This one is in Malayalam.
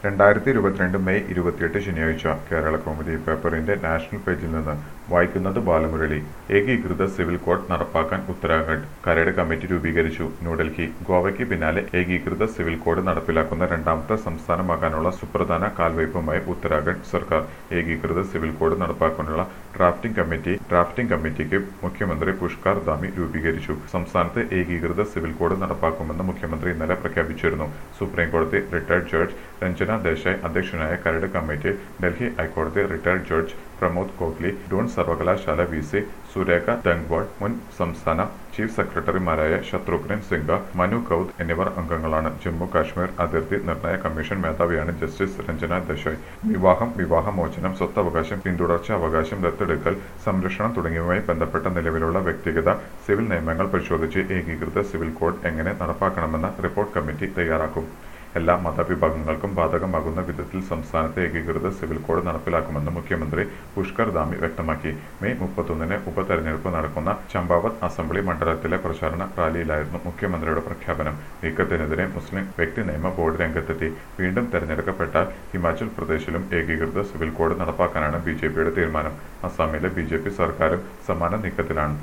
രണ്ടായിരത്തി ഇരുപത്തിരണ്ട് മെയ് ഇരുപത്തിയെട്ട് ശനിയാഴ്ച കേരള കൗമുദി പേപ്പറിന്റെ നാഷണൽ പേജിൽ നിന്ന് വായിക്കുന്നത് ബാലമുരളി ഏകീകൃത സിവിൽ കോഡ് നടപ്പാക്കാൻ ഉത്തരാഖണ്ഡ് കരട് കമ്മിറ്റി രൂപീകരിച്ചു ന്യൂഡൽഹി ഗോവയ്ക്ക് പിന്നാലെ ഏകീകൃത സിവിൽ കോഡ് നടപ്പിലാക്കുന്ന രണ്ടാമത്തെ സംസ്ഥാനമാകാനുള്ള സുപ്രധാന കാൽവയ്പുമായി ഉത്തരാഖണ്ഡ് സർക്കാർ ഏകീകൃത സിവിൽ കോഡ് നടപ്പാക്കാനുള്ള ഡ്രാഫ്റ്റിംഗ് കമ്മിറ്റി ഡ്രാഫ്റ്റിംഗ് കമ്മിറ്റിക്ക് മുഖ്യമന്ത്രി പുഷ്കർ ധാമി രൂപീകരിച്ചു സംസ്ഥാനത്ത് ഏകീകൃത സിവിൽ കോഡ് നടപ്പാക്കുമെന്ന് മുഖ്യമന്ത്രി ഇന്നലെ പ്രഖ്യാപിച്ചിരുന്നു സുപ്രീം കോടതി റിട്ടയർഡ് ജഡ്ജ് രഞ്ജന ദേശായ് അധ്യക്ഷനായ കരട് കമ്മിറ്റി ഡൽഹി ഹൈക്കോടതി റിട്ടയർഡ് ജഡ്ജ് പ്രമോദ് കോഹ്ലി ഡൂൺ സർവകലാശാല വി സി സുരേഖ ദങ്വാൾ മുൻ സംസ്ഥാന ചീഫ് സെക്രട്ടറിമാരായ ശത്രുഘ്നൻ സിംഗ മനു കൌദ് എന്നിവർ അംഗങ്ങളാണ് ജമ്മു കാശ്മീർ അതിർത്തി നിർണയ കമ്മീഷൻ മേധാവിയാണ് ജസ്റ്റിസ് രഞ്ജന ദേശായ് വിവാഹം വിവാഹമോചനം സ്വത്തവകാശം പിന്തുടർച്ച അവകാശം ദത്തെടുക്കൽ സംരക്ഷണം തുടങ്ങിയവയുമായി ബന്ധപ്പെട്ട നിലവിലുള്ള വ്യക്തിഗത സിവിൽ നിയമങ്ങൾ പരിശോധിച്ച് ഏകീകൃത സിവിൽ കോഡ് എങ്ങനെ നടപ്പാക്കണമെന്ന റിപ്പോർട്ട് കമ്മിറ്റി തയ്യാറാക്കും എല്ലാ മതവിഭാഗങ്ങൾക്കും ബാധകമാകുന്ന വിധത്തിൽ സംസ്ഥാനത്തെ ഏകീകൃത സിവിൽ കോഡ് നടപ്പിലാക്കുമെന്ന് മുഖ്യമന്ത്രി പുഷ്കർ ധാമി വ്യക്തമാക്കി മെയ് മുപ്പത്തൊന്നിന് ഉപതെരഞ്ഞെടുപ്പ് നടക്കുന്ന ചമ്പാവത് അസംബ്ലി മണ്ഡലത്തിലെ പ്രചാരണ റാലിയിലായിരുന്നു മുഖ്യമന്ത്രിയുടെ പ്രഖ്യാപനം നീക്കത്തിനെതിരെ മുസ്ലിം വ്യക്തി നിയമ ബോർഡ് രംഗത്തെത്തി വീണ്ടും തെരഞ്ഞെടുക്കപ്പെട്ടാൽ ഹിമാചൽ പ്രദേശിലും ഏകീകൃത സിവിൽ കോഡ് നടപ്പാക്കാനാണ് ബി ജെ പിയുടെ തീരുമാനം അസാമിലെ ബി ജെ പി സർക്കാരും സമാന നീക്കത്തിലാണ്